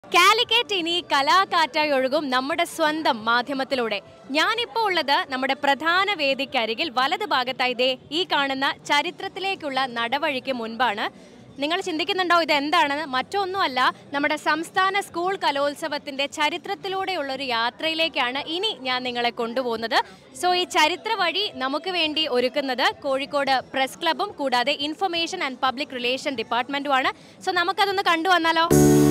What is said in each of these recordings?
കാലിക്കറ്റ് ഇനി കലാകാറ്റായി ഒഴുകും നമ്മുടെ സ്വന്തം മാധ്യമത്തിലൂടെ ഞാനിപ്പോൾ ഉള്ളത് നമ്മുടെ പ്രധാന വേദിക്കരികിൽ വലത് ഭാഗത്തായി ദേ ഈ കാണുന്ന ചരിത്രത്തിലേക്കുള്ള നടവഴിക്ക് മുൻപാണ് നിങ്ങൾ ചിന്തിക്കുന്നുണ്ടോ ഇത് എന്താണെന്ന് മറ്റൊന്നുമല്ല നമ്മുടെ സംസ്ഥാന സ്കൂൾ കലോത്സവത്തിന്റെ ചരിത്രത്തിലൂടെയുള്ള ഒരു യാത്രയിലേക്കാണ് ഇനി ഞാൻ നിങ്ങളെ കൊണ്ടുപോകുന്നത് സോ ഈ ചരിത്ര വഴി നമുക്ക് വേണ്ടി ഒരുക്കുന്നത് കോഴിക്കോട് പ്രസ് ക്ലബും കൂടാതെ ഇൻഫർമേഷൻ ആൻഡ് പബ്ലിക് റിലേഷൻ ഡിപ്പാർട്ട്മെന്റുമാണ് സോ നമുക്കതൊന്ന് കണ്ടു വന്നാലോ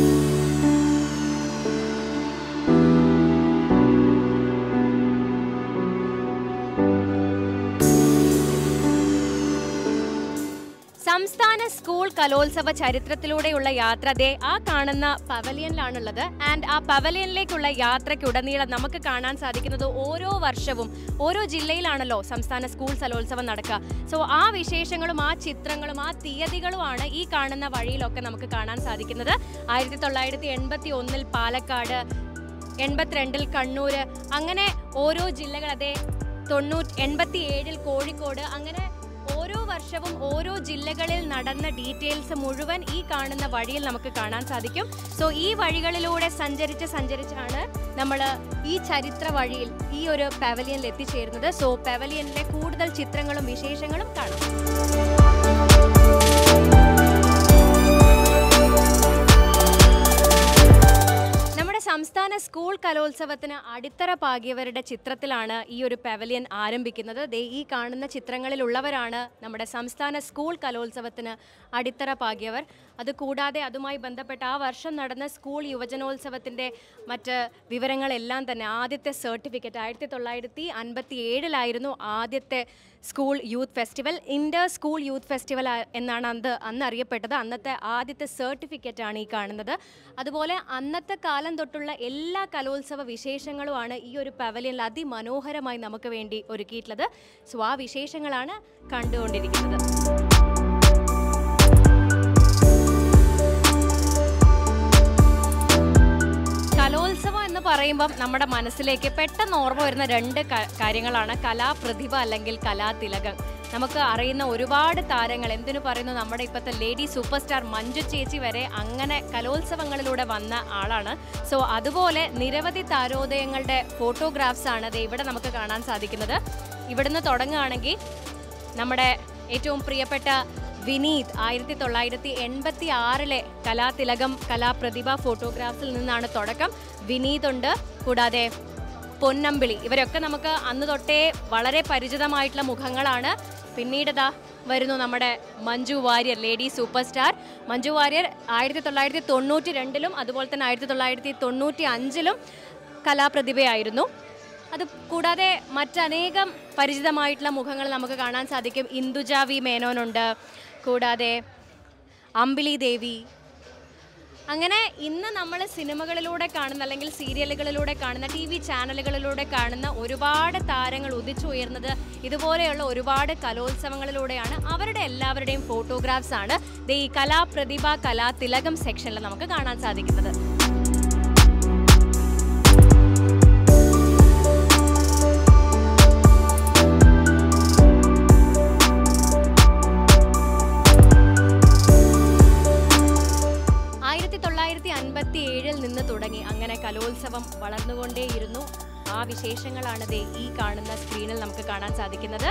സംസ്ഥാന സ്കൂൾ കലോത്സവ ചരിത്രത്തിലൂടെയുള്ള യാത്ര ദേ ആ കാണുന്ന പവലിയനിലാണുള്ളത് ആൻഡ് ആ പവലിയനിലേക്കുള്ള യാത്രയ്ക്കുടനീളം നമുക്ക് കാണാൻ സാധിക്കുന്നത് ഓരോ വർഷവും ഓരോ ജില്ലയിലാണല്ലോ സംസ്ഥാന സ്കൂൾ കലോത്സവം നടക്കുക സോ ആ വിശേഷങ്ങളും ആ ചിത്രങ്ങളും ആ തീയതികളുമാണ് ഈ കാണുന്ന വഴിയിലൊക്കെ നമുക്ക് കാണാൻ സാധിക്കുന്നത് ആയിരത്തി തൊള്ളായിരത്തി എൺപത്തി ഒന്നിൽ പാലക്കാട് എൺപത്തിരണ്ടിൽ കണ്ണൂര് അങ്ങനെ ഓരോ ജില്ലകൾ അതേ തൊണ്ണൂറ്റി എൺപത്തി ഏഴിൽ കോഴിക്കോട് അങ്ങനെ ഓരോ വർഷവും ഓരോ ജില്ലകളിൽ നടന്ന ഡീറ്റെയിൽസ് മുഴുവൻ ഈ കാണുന്ന വഴിയിൽ നമുക്ക് കാണാൻ സാധിക്കും സോ ഈ വഴികളിലൂടെ സഞ്ചരിച്ച് സഞ്ചരിച്ചാണ് നമ്മൾ ഈ ചരിത്ര വഴിയിൽ ഈ ഒരു പവലിയനിൽ എത്തിച്ചേരുന്നത് സോ പവലിയനിലെ കൂടുതൽ ചിത്രങ്ങളും വിശേഷങ്ങളും കാണാം നമ്മുടെ സംസ്ഥാന സ്കൂൾ കലോത്സവത്തിന് അടിത്തറ പാകിയവരുടെ ചിത്രത്തിലാണ് ഈ ഒരു പവലിയൻ ആരംഭിക്കുന്നത് ദേ ഈ കാണുന്ന ചിത്രങ്ങളിലുള്ളവരാണ് നമ്മുടെ സംസ്ഥാന സ്കൂൾ കലോത്സവത്തിന് അടിത്തറ പാകിയവർ അത് കൂടാതെ അതുമായി ബന്ധപ്പെട്ട ആ വർഷം നടന്ന സ്കൂൾ യുവജനോത്സവത്തിൻ്റെ മറ്റ് വിവരങ്ങളെല്ലാം തന്നെ ആദ്യത്തെ സർട്ടിഫിക്കറ്റ് ആയിരത്തി തൊള്ളായിരത്തി അൻപത്തി ഏഴിലായിരുന്നു ആദ്യത്തെ school youth festival inter school youth festival ആ- എന്നാണ് അന്ന് അന്ന് അറിയപ്പെട്ടത് അന്നത്തെ ആദ്യത്തെ സർട്ടിഫിക്കറ്റ് ആണ് ഈ കാണുന്നത് അതുപോലെ അന്നത്തെ കാലം തൊട്ടുള്ള എല്ലാ കലോത്സവ വിശേഷങ്ങളുമാണ് ഈ ഒരു പവലിയനിൽ അതിമനോഹരമായി നമുക്ക് വേണ്ടി ഒരുക്കിയിട്ടുള്ളത് സോ ആ വിശേഷങ്ങളാണ് കണ്ടുകൊണ്ടിരിക്കുന്നത് കലോത്സവം എന്ന് പറയുമ്പം നമ്മുടെ മനസ്സിലേക്ക് പെട്ടെന്ന് ഓർമ്മ വരുന്ന രണ്ട് ക- കാര്യങ്ങളാണ് കലാപ്രതിഭ അല്ലെങ്കിൽ കലാതിലകം നമുക്ക് അറിയുന്ന ഒരുപാട് താരങ്ങൾ എന്തിനു പറയുന്നു നമ്മുടെ ഇപ്പോഴത്തെ ലേഡി സൂപ്പർ സ്റ്റാർ മഞ്ജു ചേച്ചി വരെ അങ്ങനെ കലോത്സവങ്ങളിലൂടെ വന്ന ആളാണ് സോ അതുപോലെ നിരവധി താരോദയങ്ങളുടെ ഫോട്ടോഗ്രാഫ്സ് ആണ് ദേ ഇവിടെ നമുക്ക് കാണാൻ സാധിക്കുന്നത് ഇവിടുന്ന് തുടങ്ങുകയാണെങ്കിൽ നമ്മുടെ ഏറ്റവും പ്രിയപ്പെട്ട വിനീത് ആയിരത്തി തൊള്ളായിരത്തി എൺപത്തി ആറിലെ കലാതിലകം കലാപ്രതിഭ ഫോട്ടോഗ്രാഫിൽ നിന്നാണ് തുടക്കം വിനീത് ഉണ്ട് കൂടാതെ പൊന്നമ്പിളി ഇവരൊക്കെ നമുക്ക് അന്ന് തൊട്ടേ വളരെ പരിചിതമായിട്ടുള്ള മുഖങ്ങളാണ് പിന്നീട് ദാ വരുന്നു നമ്മുടെ Manju Warrier lady super star Manju Warrier ആയിരത്തി തൊള്ളായിരത്തി തൊണ്ണൂറ്റി രണ്ടിലും അതുപോലെ തന്നെ ആയിരത്തി തൊള്ളായിരത്തി തൊണ്ണൂറ്റി അഞ്ചിലും കലാപ്രതിഭയായിരുന്നു അത് കൂടാതെ മറ്റനേകം പരിചിതമായിട്ടുള്ള മുഖങ്ങൾ നമുക്ക് കാണാൻ സാധിക്കും ഇന്ദുജ വി മേനോനുണ്ട് കൂടാതെ അമ്പിളി ദേവി അങ്ങനെ ഇന്ന് നമ്മൾ സിനിമകളിലൂടെ കാണുന്ന അല്ലെങ്കിൽ സീരിയലുകളിലൂടെ കാണുന്ന ടി വി ചാനലുകളിലൂടെ കാണുന്ന ഒരുപാട് താരങ്ങൾ ഉദിച്ചുയർന്നത് ഇതുപോലെയുള്ള ഒരുപാട് കലോത്സവങ്ങളിലൂടെയാണ് അവരുടെ എല്ലാവരുടെയും ഫോട്ടോഗ്രാഫ്സ് ആണ് ദേ ഈ കലാപ്രതിഭ കലാതിലകം സെക്ഷനിൽ നമുക്ക് കാണാൻ സാധിക്കുന്നത് ആയിരത്തി തൊള്ളായിരത്തി അൻപത്തി ഏഴിൽ നിന്ന് തുടങ്ങി അങ്ങനെ കലോത്സവം വളർന്നുകൊണ്ടേയിരുന്നു ആ വിശേഷങ്ങളാണ് ദേ ഈ കാണുന്ന സ്ക്രീനിൽ നമുക്ക് കാണാൻ സാധിക്കുന്നത്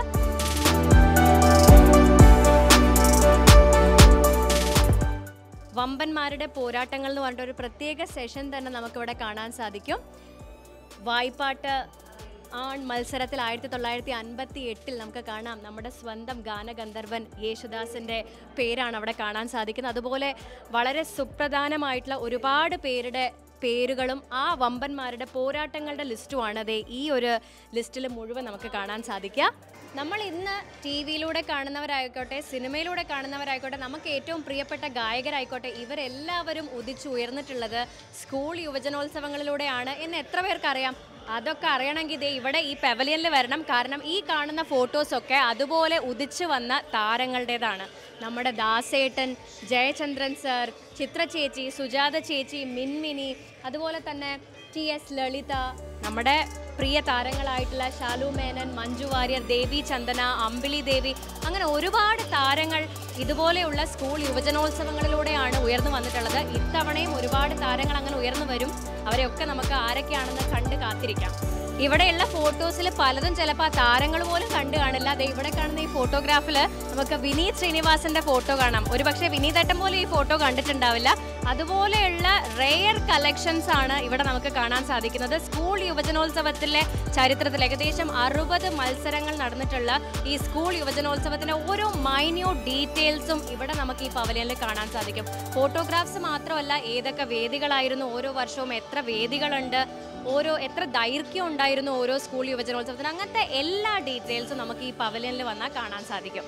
വമ്പന്മാരുടെ പോരാട്ടങ്ങൾ എന്ന് പറഞ്ഞിട്ട് ഒരു പ്രത്യേക സെഷൻ തന്നെ നമുക്കിവിടെ കാണാൻ സാധിക്കും വായ്പാട്ട് ആൺ മത്സരത്തിൽ ആയിരത്തി തൊള്ളായിരത്തി അൻപത്തി എട്ടിൽ നമുക്ക് കാണാം നമ്മുടെ സ്വന്തം ഗാനഗന്ധർവൻ യേശുദാസിൻ്റെ പേരാണ് അവിടെ കാണാൻ സാധിക്കുന്നത് അതുപോലെ വളരെ സുപ്രധാനമായിട്ടുള്ള ഒരുപാട് പേരുടെ പേരുകളും ആ വമ്പന്മാരുടെ പോരാട്ടങ്ങളുടെ ലിസ്റ്റുമാണ് അതെ ഈ ഒരു ലിസ്റ്റിൽ മുഴുവൻ നമുക്ക് കാണാൻ സാധിക്കുക നമ്മൾ ഇന്ന് ടി വിയിലൂടെ കാണുന്നവരായിക്കോട്ടെ സിനിമയിലൂടെ കാണുന്നവരായിക്കോട്ടെ നമുക്ക് ഏറ്റവും പ്രിയപ്പെട്ട ഗായകരായിക്കോട്ടെ ഇവരെല്ലാവരും ഉദിച്ചുയർന്നിട്ടുള്ളത് സ്കൂൾ യുവജനോത്സവങ്ങളിലൂടെയാണ് എന്ന് എത്ര പേർക്ക് അറിയാം അതൊക്കെ അറിയണമെങ്കിൽ ദേ ഇവിടെ ഈ പെവലിയനിൽ വരണം കാരണം ഈ കാണുന്ന ഫോട്ടോസൊക്കെ അതുപോലെ ഉദിച്ചു വന്ന താരങ്ങളുടേതാണ് നമ്മുടെ ദാസേട്ടൻ ജയചന്ദ്രൻ സർ ചിത്ര ചേച്ചി സുജാത ചേച്ചി മിൻമിനി അതുപോലെ തന്നെ ടി എസ് ലളിത നമ്മുടെ പ്രിയ താരങ്ങളായിട്ടുള്ള ശാലു മേനൻ മഞ്ജു വാര്യർ ദേവി ചന്ദന അമ്പിളി ദേവി അങ്ങനെ ഒരുപാട് താരങ്ങൾ ഇതുപോലെയുള്ള സ്കൂൾ യുവജനോത്സവങ്ങളിലൂടെയാണ് ഉയർന്നു വന്നിട്ടുള്ളത് ഇത്തവണയും ഒരുപാട് താരങ്ങൾ അങ്ങനെ ഉയർന്നു വരും അവരെയൊക്കെ നമുക്ക് ആരൊക്കെയാണെന്ന് കണ്ട് കാത്തിരിക്കാം ഇവിടെയുള്ള ഫോട്ടോസിൽ പലതും ചിലപ്പോൾ ആ താരങ്ങൾ പോലും കണ്ടു കാണില്ല ദേ ഇവിടെ കാണുന്ന ഈ ഫോട്ടോഗ്രാഫിൽ നമുക്ക് വിനീത് ശ്രീനിവാസന്റെ ഫോട്ടോ കാണാം ഒരുപക്ഷെ വിനീതേട്ടൻ പോലും ഈ ഫോട്ടോ കണ്ടിട്ടുണ്ടാവില്ല അതുപോലെയുള്ള റെയർ കളക്ഷൻസ് ആണ് ഇവിടെ നമുക്ക് കാണാൻ സാധിക്കുന്നത് സ്കൂൾ യുവജനോത്സവത്തിലെ ചരിത്രത്തിൽ ഏകദേശം അറുപത് മത്സരങ്ങൾ നടന്നിട്ടുള്ള ഈ സ്കൂൾ യുവജനോത്സവത്തിന്റെ ഓരോ മൈന്യൂട്ട് ഡീറ്റെയിൽസും ഇവിടെ നമുക്ക് ഈ പവലിയനിൽ കാണാൻ സാധിക്കും ഫോട്ടോഗ്രാഫ്സ് മാത്രമല്ല ഏതൊക്കെ വേദികളായിരുന്നു ഓരോ വർഷവും എത്ര വേദികളുണ്ട് ഓരോ എത്ര ദൈർഘ്യം ഉണ്ടായിരുന്നു ഓരോ സ്കൂൾ യുവജനോത്സവത്തിന് അങ്ങനത്തെ എല്ലാ ഡീറ്റെയിൽസും നമുക്ക് ഈ പവലിയനിൽ വന്നാൽ കാണാൻ സാധിക്കും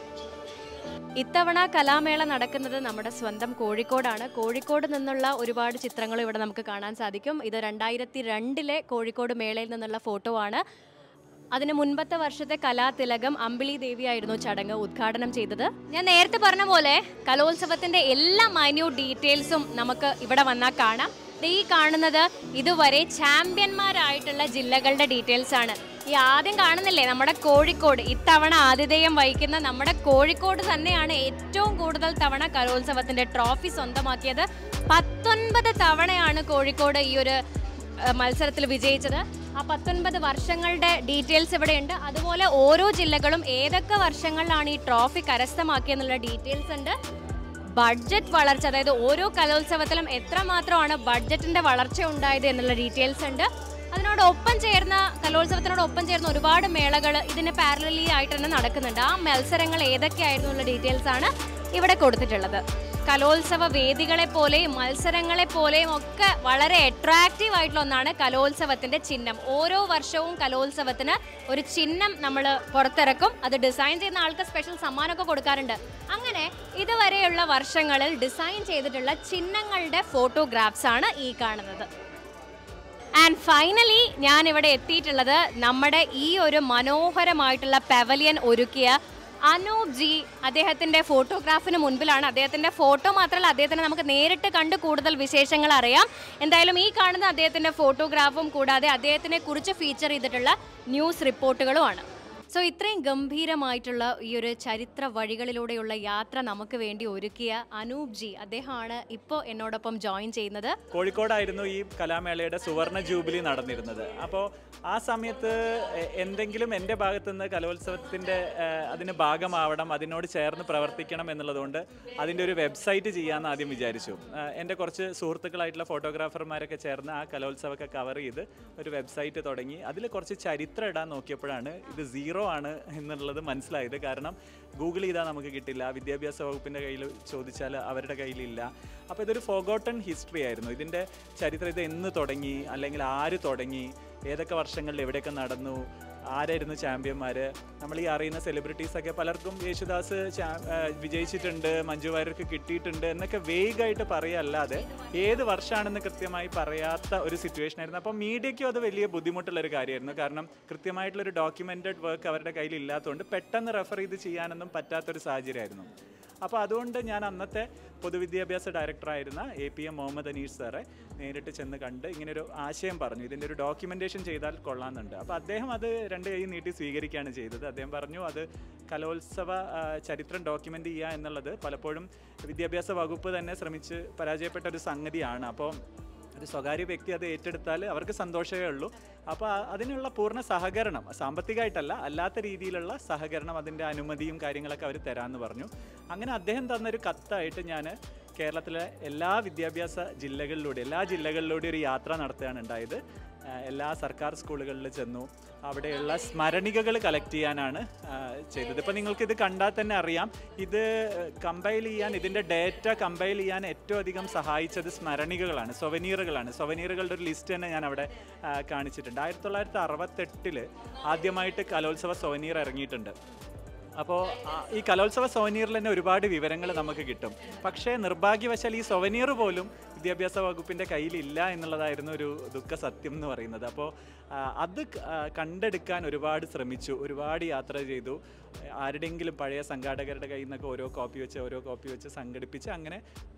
ഇത്തവണ കലാമേള നടക്കുന്നത് നമ്മുടെ സ്വന്തം കോഴിക്കോടാണ് കോഴിക്കോട് നിന്നുള്ള ഒരുപാട് ചിത്രങ്ങൾ ഇവിടെ നമുക്ക് കാണാൻ സാധിക്കും ഇത് രണ്ടായിരത്തി രണ്ടിലെ കോഴിക്കോട് മേളയിൽ നിന്നുള്ള ഫോട്ടോ ആണ് അതിന് മുൻപത്തെ വർഷത്തെ കലാതിലകം അമ്പിളി ദേവിയായിരുന്നു ചടങ്ങ് ഉദ്ഘാടനം ചെയ്തത് ഞാൻ നേരത്തെ പറഞ്ഞ പോലെ കലോത്സവത്തിന്റെ എല്ലാ മൈന്യൂട്ട് ഡീറ്റെയിൽസും നമുക്ക് ഇവിടെ വന്നാൽ കാണാം ദേ ഈ കാണുന്നത് ഇതുവരെ ചാമ്പ്യന്മാരായിട്ടുള്ള ജില്ലകളുടെ ഡീറ്റെയിൽസ് ആണ് ഈ ആദ്യം കാണുന്നില്ലേ നമ്മുടെ കോഴിക്കോട് ഇത്തവണ ആതിഥേയം വഹിക്കുന്ന നമ്മുടെ കോഴിക്കോട് തന്നെയാണ് ഏറ്റവും കൂടുതൽ തവണ കലോത്സവത്തിന്റെ ട്രോഫി സ്വന്തമാക്കിയത് പത്തൊൻപത് തവണയാണ് കോഴിക്കോട് ഈ ഒരു ഏഹ് മത്സരത്തിൽ വിജയിച്ചത് ആ പത്തൊൻപത് വർഷങ്ങളുടെ ഡീറ്റെയിൽസ് ഇവിടെയുണ്ട് അതുപോലെ ഓരോ ജില്ലകളും ഏതൊക്കെ വർഷങ്ങളിലാണ് ഈ ട്രോഫി കരസ്ഥമാക്കിയെന്നുള്ള ഡീറ്റെയിൽസ് ഉണ്ട് ബഡ്ജറ്റ് വളർച്ച അതായത് ഓരോ കലോത്സവത്തിലും എത്രമാത്രമാണ് ബഡ്ജറ്റിന്റെ വളർച്ച ഉണ്ടായത് എന്നുള്ള ഡീറ്റെയിൽസ് ഉണ്ട് അതിനോടൊപ്പം ചേർന്ന കലോത്സവത്തിനോടൊപ്പം ചേർന്ന ഒരുപാട് മേളകൾ ഇതിന് പാരലലി ആയിട്ട് തന്നെ നടക്കുന്നുണ്ട് ആ മത്സരങ്ങൾ ഏതൊക്കെയായിരുന്നു എന്നുള്ള ഡീറ്റെയിൽസ് ആണ് ഇവിടെ കൊടുത്തിട്ടുള്ളത് കലോത്സവ വേദികളെ പോലെയും മത്സരങ്ങളെ പോലെയും ഒക്കെ വളരെ അട്രാക്റ്റീവ് ആയിട്ടുള്ള ഒന്നാണ് കലോത്സവത്തിന്റെ ചിഹ്നം ഓരോ വർഷവും കലോത്സവത്തിന് ഒരു ചിഹ്നം നമ്മൾ പുറത്തിറക്കും അത് ഡിസൈൻ ചെയ്യുന്ന ആൾക്ക് സ്പെഷ്യൽ സമ്മാനമൊക്കെ കൊടുക്കാറുണ്ട് അങ്ങനെ ഇതുവരെയുള്ള വർഷങ്ങളിൽ ഡിസൈൻ ചെയ്തിട്ടുള്ള ചിഹ്നങ്ങളുടെ ഫോട്ടോഗ്രാഫ്സ് ആണ് ഈ കാണുന്നത് ആൻഡ് ഫൈനലി ഞാൻ ഇവിടെ എത്തിയിട്ടുള്ളത് നമ്മുടെ ഈ ഒരു മനോഹരമായിട്ടുള്ള പെവലിയൻ ഒരുക്കിയ അനൂപ് ജി അദ്ദേഹത്തിന്റെ ഫോട്ടോഗ്രാഫിന് മുൻപിലാണ് അദ്ദേഹത്തിന്റെ ഫോട്ടോ മാത്രമല്ല അദ്ദേഹത്തിന് നമുക്ക് നേരിട്ട് കണ്ട് കൂടുതൽ വിശേഷങ്ങൾ അറിയാം എന്തായാലും ഈ കാണുന്ന അദ്ദേഹത്തിന്റെ ഫോട്ടോഗ്രാഫും കൂടാതെ അദ്ദേഹത്തിനെ കുറിച്ച് ഫീച്ചർ ചെയ്തിട്ടുള്ള ന്യൂസ് റിപ്പോർട്ടുകളുമാണ് സോ ഇത്രയും ഗംഭീരമായിട്ടുള്ള ഈ ഒരു ചരിത്ര വഴികളിലൂടെയുള്ള യാത്ര നമുക്ക് വേണ്ടി ഒരുക്കിയ അനൂപ് ജി അദ്ദേഹമാണ് ഇപ്പോൾ എന്നോടൊപ്പം ജോയിൻ ചെയ്യുന്നത് കോഴിക്കോടായിരുന്നു ഈ കലാമേളയുടെ സുവർണ ജൂബിലി നടന്നിരുന്നത് അപ്പോൾ ആ സമയത്ത് എ- എന്തെങ്കിലും എൻ്റെ ഭാഗത്തുനിന്ന് കലോത്സവത്തിൻ്റെ ഏഹ്, അതിന് ഭാഗമാവണം അതിനോട് ചേർന്ന് പ്രവർത്തിക്കണം എന്നുള്ളതുകൊണ്ട് അതിൻ്റെ ഒരു വെബ്സൈറ്റ് ചെയ്യാമെന്ന് ആദ്യം വിചാരിച്ചു ഏഹ്, എൻ്റെ കുറച്ച് സുഹൃത്തുക്കളായിട്ടുള്ള ഫോട്ടോഗ്രാഫർമാരൊക്കെ ചേർന്ന് ആ കലോത്സവമൊക്കെ കവർ ചെയ്ത് ഒരു വെബ്സൈറ്റ് തുടങ്ങി അതിൽ കുറച്ച് ചരിത്രം ഇടാൻ നോക്കിയപ്പോഴാണ് ഇത് സീറോ ആണ് എന്നുള്ളത് മനസ്സിലായത് കാരണം ഗൂഗിൾ ചെയ്താൽ നമുക്ക് കിട്ടില്ല വിദ്യാഭ്യാസ വകുപ്പിൻ്റെ കയ്യിൽ ചോദിച്ചാൽ അവരുടെ കയ്യിലില്ല അപ്പോൾ ഇതൊരു ഫോഗോട്ടൺ ഹിസ്റ്ററി ആയിരുന്നു ഇതിൻ്റെ ചരിത്രം ഇത് എന്ന് തുടങ്ങി അല്ലെങ്കിൽ ആര് തുടങ്ങി ഏതൊക്കെ വർഷങ്ങളിൽ എവിടെയൊക്കെ നടന്നു ആരായിരുന്നു ചാമ്പ്യന്മാർ നമ്മൾ ഈ അറിയുന്ന സെലിബ്രിറ്റീസ് ഒക്കെ പലർക്കും യേശുദാസ് ചാ- ആ, വിജയിച്ചിട്ടുണ്ട് മഞ്ജു വാര്യർക്ക് കിട്ടിയിട്ടുണ്ട് എന്നൊക്കെ വേഗമായിട്ട് പറയല്ലാതെ ഏത് വർഷമാണെന്ന് കൃത്യമായി പറയാത്ത ഒരു സിറ്റുവേഷൻ ആയിരുന്നു അപ്പോൾ മീഡിയയ്ക്കും അത് വലിയ ബുദ്ധിമുട്ടുള്ള ഒരു കാര്യമായിരുന്നു കാരണം കൃത്യമായിട്ടുള്ള ഒരു ഡോക്യുമെന്റഡ് വർക്ക് അവരുടെ കയ്യിൽ ഇല്ലാത്തതുകൊണ്ട് പെട്ടെന്ന് റെഫർ ചെയ്ത് ചെയ്യാനൊന്നും പറ്റാത്തൊരു സാഹചര്യമായിരുന്നു അപ്പോൾ അതുകൊണ്ട് ഞാൻ അന്നത്തെ പൊതുവിദ്യാഭ്യാസ ഡയറക്ടറായിരുന്ന A P M Muhammad Aneesh സാറെ നേരിട്ട് ചെന്ന് കണ്ട് ഇങ്ങനെ ഒരു ആശയം പറഞ്ഞു ഇതിൻ്റെ ഒരു ഡോക്യുമെൻറ്റേഷൻ ചെയ്താൽ കൊള്ളാമെന്നുണ്ട് അപ്പോൾ അദ്ദേഹം അത് രണ്ട് കൈ നീട്ടി സ്വീകരിക്കുകയാണ് ചെയ്തത് അദ്ദേഹം പറഞ്ഞു അത് കലോത്സവ ആ, ചരിത്രം ഡോക്യുമെൻ്റ് ചെയ്യുക എന്നുള്ളത് പലപ്പോഴും വിദ്യാഭ്യാസ വകുപ്പ് തന്നെ ശ്രമിച്ച് പരാജയപ്പെട്ട ഒരു സംഗതിയാണ് അപ്പോൾ ഒരു സ്വകാര്യ വ്യക്തി അത് ഏറ്റെടുത്താൽ അവർക്ക് സന്തോഷമേ ഉള്ളൂ അപ്പോൾ ആ- അതിനുള്ള പൂർണ്ണ സഹകരണം സാമ്പത്തികമായിട്ടല്ല അല്ലാത്ത രീതിയിലുള്ള സഹകരണം അതിൻ്റെ അനുമതിയും കാര്യങ്ങളൊക്കെ അവർ തരാമെന്ന് പറഞ്ഞു അങ്ങനെ അദ്ദേഹം തന്നൊരു കത്തായിട്ട് ഞാൻ കേരളത്തിലെ എല്ലാ വിദ്യാഭ്യാസ ജില്ലകളിലൂടെ എല്ലാ ജില്ലകളിലൂടെ ഒരു യാത്ര നടത്തുകയാണ് ഉണ്ടായത് ആ, എല്ലാ സർക്കാർ സ്കൂളുകളിൽ ചെന്നു അവിടെയുള്ള സ്മരണികകൾ കളക്ട് ചെയ്യാനാണ് ആ, ചെയ്തത് ഇപ്പം നിങ്ങൾക്ക് ഇത് കണ്ടാൽ തന്നെ അറിയാം ഇത് കമ്പൈൽ ചെയ്യാൻ ഇതിൻ്റെ ഡേറ്റ കമ്പൈൽ ചെയ്യാൻ ഏറ്റവും അധികം സഹായിച്ചത് സ്മരണികകളാണ് സൊവനീറുകളാണ് സൊവനീറുകളുടെ ഒരു ലിസ്റ്റ് തന്നെ ഞാൻ അവിടെ ആ, കാണിച്ചിട്ടുണ്ട് ആയിരത്തി തൊള്ളായിരത്തി അറുപത്തെട്ടില് ആദ്യമായിട്ട് കലോത്സവ സൊവനീർ ഇറങ്ങിയിട്ടുണ്ട് അപ്പോൾ ഈ കലോത്സവ സൊവനീറിൽ തന്നെ ഒരുപാട് വിവരങ്ങൾ നമുക്ക് കിട്ടും പക്ഷേ നിർഭാഗ്യവശാൽ ഈ സൊവനീർ പോലും വിദ്യാഭ്യാസ വകുപ്പിൻ്റെ കയ്യിലില്ല എന്നുള്ളതായിരുന്നു ഒരു ദുഃഖ സത്യം എന്ന് പറയുന്നത് അപ്പോൾ അത് ക- ആ, കണ്ടെടുക്കാൻ ഒരുപാട് ശ്രമിച്ചു ഒരുപാട് യാത്ര ചെയ്തു ആരുടെയെങ്കിലും പഴയ സംഘാടകരുടെ കയ്യിൽ നിന്നൊക്കെ ഓരോ കോപ്പി വെച്ച് ഓരോ കോപ്പി വെച്ച് സംഘടിപ്പിച്ച് അങ്ങനെ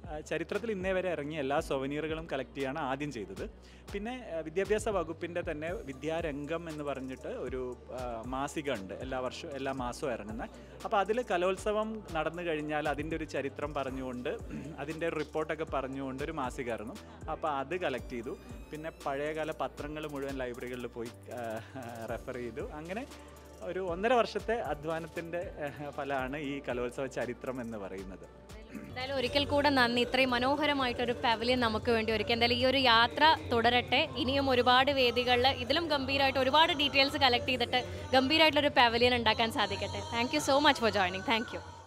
ആ, ചരിത്രത്തിൽ ഇന്നേ വരെ ഇറങ്ങിയ എല്ലാ സൊവനീറുകളും കളക്ട് ചെയ്യാണ് ആദ്യം ചെയ്തത് പിന്നെ ആ, വിദ്യാഭ്യാസ വകുപ്പിൻ്റെ തന്നെ വിദ്യാരംഗം എന്ന് പറഞ്ഞിട്ട് ഒരു ആ, മാസിക ഉണ്ട് എല്ലാ വർഷവും എല്ലാ മാസവും ഇറങ്ങുന്ന അപ്പോൾ അതിൽ കലോത്സവം നടന്നു കഴിഞ്ഞാൽ അതിൻ്റെ ഒരു ചരിത്രം പറഞ്ഞുകൊണ്ട് അതിൻ്റെ ഒരു റിപ്പോർട്ടൊക്കെ പറഞ്ഞുകൊണ്ട് ഒരു മാസിക ഇറങ്ങും അപ്പോൾ അത് കളക്ട് ചെയ്തു പിന്നെ പഴയകാല പത്രങ്ങൾ മുഴുവൻ ലൈബ്രറികളിൽ പോയി റെഫർ ചെയ്തു അങ്ങനെ ഒരു ഒന്നര വർഷത്തെ അധ്വാനത്തിൻ്റെ ഫലമാണ് ഈ കലോത്സവ ചരിത്രം എന്ന് പറയുന്നത് എന്തായാലും ഒരിക്കൽ കൂടെ നന്ദി ഇത്രയും മനോഹരമായിട്ടൊരു പവലിയൻ നമുക്ക് വേണ്ടി ഒരുക്കി എന്തായാലും ഈ ഒരു യാത്ര തുടരട്ടെ ഇനിയും ഒരുപാട് വേദികളിൽ ഇതിലും ഗംഭീരമായിട്ട് ഒരുപാട് ഡീറ്റെയിൽസ് കളക്ട് ചെയ്തിട്ട് ഗംഭീരമായിട്ടൊരു പവലിയൻ ഉണ്ടാക്കാൻ സാധിക്കട്ടെ thank you so much for joining thank U